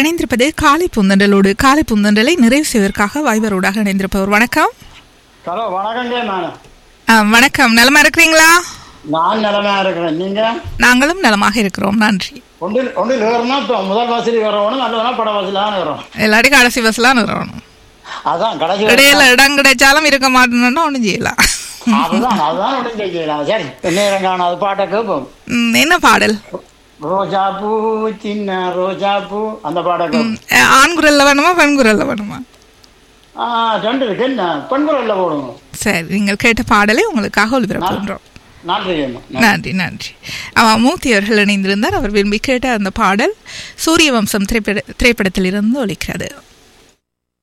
இணைந்திருப்பது காலை புந்தண்டலோடு காலை புந்தண்டலை நிறைவு செய்வதற்காக வாய்வரோடாக இணைந்திருப்பவர் வணக்கம் ஹலோ வணக்கங்க நான் ஆ, வணக்கம் நலமா இருக்கிறீங்களா நான் நிலைமையா இருக்கிறேன் நீங்க நாங்களும் நலமாக இருக்கிறோம் நன்றி ஒன்றில் ஒன்றில் ஏறணும் இப்போ முதல் வாசல் ஏறணும் நல்லதுனா பட வாசல் தான் ஏறும் எல்லாரும் கடைசி பஸ்லாம் நிறவணும் அதான் கடைசி இடையில இடம் கிடைச்சாலும் இருக்க மாட்டேன்னா ஒன்றும் செய்யலாம் அதுதான் அதுதான் ஒன்றும் செய்யலாம் சரி நேரம் காணாது பாட்டை கேட்போம் ம், என்ன பாடல் ரோஜா பூ சின்ன ரோஜா பூ அந்த பாட்டை கேட்போம் ஆ, ஆண் குரல்ல வேணுமா பெண் குரல்ல வேணுமா ஆ ரெண்டு இருக்கு என்ன பெண்குரல்ல போடுங்க சரி நீங்கள் கேட்ட பாடலை உங்களுக்காக ஒளிபரப்புகின்றோம் நன்றி அம்மா. நன்றி நன்றி அவன் மூர்த்தி அவர்கள் இணைந்திருந்தார் அவர் விரும்பி கேட்ட அந்த பாடல் சூரிய வம்சம் திரைப்பட திரைப்படத்திலிருந்து ஒலிக்கிறது